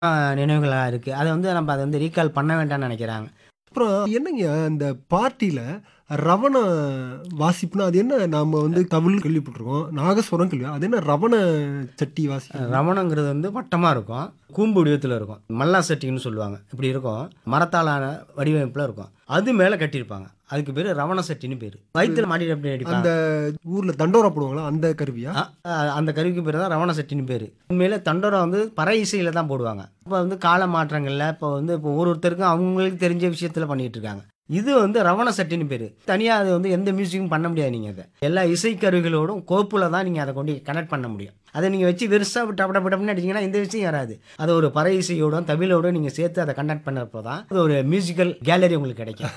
நினைவுகளா இருக்கு. அத வந்து நம்ம அத வந்து ரீகால் பண்ண வேண்டாம்னு நெனைக்கிறாங்க. அப்புறம் என்னங்க அந்த பார்ட்டில ரவண வாசிப்புனா அது என்ன நாம வந்து தவில் கேள்விப்பட்டிருக்கோம். நாகஸ்வரம் கேள்வி அது என்ன ரவண சட்டி வாசிக்கிறது? ரவணங்கிறது வந்து வட்டமா இருக்கும். கூம்பு வடிவத்துல இருக்கும். மல்லா சட்டின்னு சொல்லுவாங்க. இப்படி இருக்கும். மரத்தாலான வடிவமைப்புல இருக்கும். அது மேல கட்டியிருப்பாங்க. அதுக்கு பேரு ரவண சட்டின்னு பேரு. வயித்துல மாட்டிட்டு அப்படி அந்த அடிப்பாங்க. ஊர்ல தண்டோரா போடுவாங்களா அந்த கருவியா? அ அ அந்த கருவிக்கு பேரு தான் ரவண சட்டின்னு பேரு. உண்மையிலே தண்டோரா வந்து பறை இசையில தான் போடுவாங்க. இப்ப வந்து கால மாற்றங்கள்ல இப்ப வந்து இப்போ ஒரு ஒருத்தருக்கும் அவங்களுக்கு தெரிஞ்ச விஷயத்துல பண்ணிட்டு இருக்காங்க. இது வந்து ரவண சட்டின்னு பேரு. தனியா அது வந்து எந்த மியூசிக்கும் பண்ண முடியாது நீங்க அத. எல்லா இசைக்கருவிகளோடும் கோப்புல தான் நீங்க அத கொண்டு கனெக்ட் பண்ண முடியும். அத நீங்க வச்சு வெறுசா டப டப டப்னு அடிச்சீங்கன்னா எந்த விஷயம் வராது. அத ஒரு பறை இசையோடும், தவிலோடும் நீங்க சேர்த்து அத கனெக்ட் பண்ணப்போ தான் அது ஒரு மியூசிக்கல் கேலரி உங்களுக்கு கிடைக்கும்.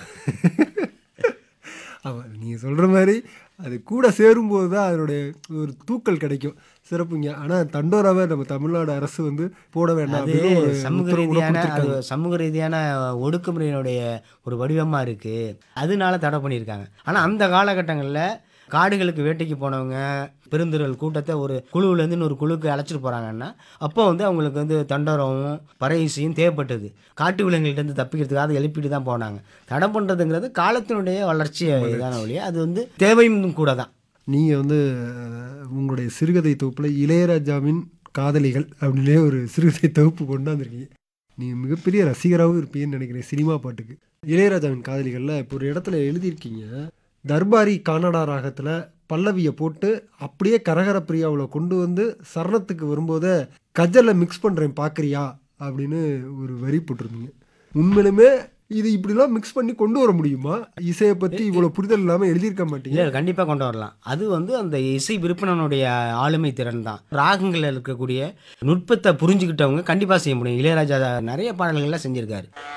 ஆமா. நீங்க சொல்ற மாரி அது கூட சேரும்போது தான் அதனுடைய ஒரு தூக்கல் கிடைக்கும். சிறப்புங்க. ஆனா தண்டோராவ நம்ம தமிழ்நாடு அரசு வந்து போட வேண்டாம் அது அப்படின்னு ஒரு சமூக உத்தரவு கூட ரீதியான அது குடுத்திருக்காங்க. சமூக ரீதியான ஒடுக்குமுறையினுடைய ஒரு வடிவமா இருக்கு. அதனால தடை பண்ணியிருக்காங்க. ஆனா அந்த காலகட்டங்கள்ல காடுகளுக்கு வேட்டைக்கு போனவங்க பெருந்திரள் கூட்டத்த ஒரு குழுவுலேருந்து இன்னொரு குழுவுக்கு அழைச்சிட்டு போறாங்கன்னா, அப்போ வந்து அவங்களுக்கு வந்து தண்டோராவும், பறை இசையும் தேவைப்பட்டது. காட்டு விலங்குகள்ட்டருந்து தப்பிக்கிறதுக்காக அத எழுப்பிட்டு தான் போனாங்க. தடை பண்றதுங்கிறது காலத்தினுடைய வளர்ச்சி இதான ஒழிய அது வந்து தேவையும் கூட தான். நீங்க வந்து உங்களுடைய சிறுகதை தொகுப்புல இளையராஜாவின் காதலிகள் அப்படின்னே ஒரு சிறுகதை தொகுப்பு கொண்டாந்துருக்கீங்க. நீங்க மிகப்பெரிய ரசிகராவும் இருப்பீங்கன்னு நினைக்கிறேன் சினிமா பாட்டுக்கு. இளையராஜாவின் காதலிகள்ல இப்போ ஒரு இடத்துல எழுதியிருக்கீங்க. தர்பாரி கானடா ராகத்துல பல்லவிய போட்டு அப்படியே கரகர பிரியாவுல கொண்டு வந்து சரணத்துக்கு வரும்போதே கஜல்ல மிக்ஸ் பண்றேன் பார்க்கறியா அப்படின்னு ஒரு வரி போட்டிருந்தீங்க. உண்மையிலுமே இது இப்படிலாம் மிக்ஸ் பண்ணி கொண்டு வர முடியுமா? இசைய பத்தி இவ்வளவு புரிதல் இல்லாம எழுதியிருக்க மாட்டீங்க. இல்ல கண்டிப்பா கொண்டு வரலாம். அது வந்து அந்த இசை விருப்பினனுடைய ஆளுமை திறன் தான். ராகங்கள்ல இருக்கக்கூடிய நுட்பத்த புரிஞ்சுக்கிட்டவங்க கண்டிப்பா செய்ய முடியும். இளையராஜா நெறைய பாடல்கள்ல செஞ்சிருக்காரு.